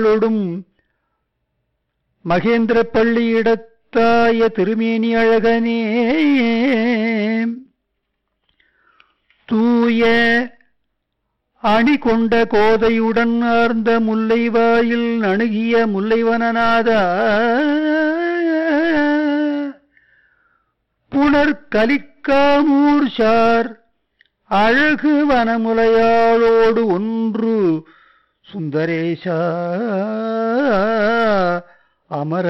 ொடும் மகேந்திர பள்ளியிடத்தாய திருமேனி அழகனே தூய அணி கொண்ட கோதையுடன் ஆர்ந்த முல்லைவாயில் அணுகிய முல்லைவனநாதா புனர் கலிக்காமூர் சார் அழகு வனமுலையாளோடு ஒன்று சுந்தரேஷா அமர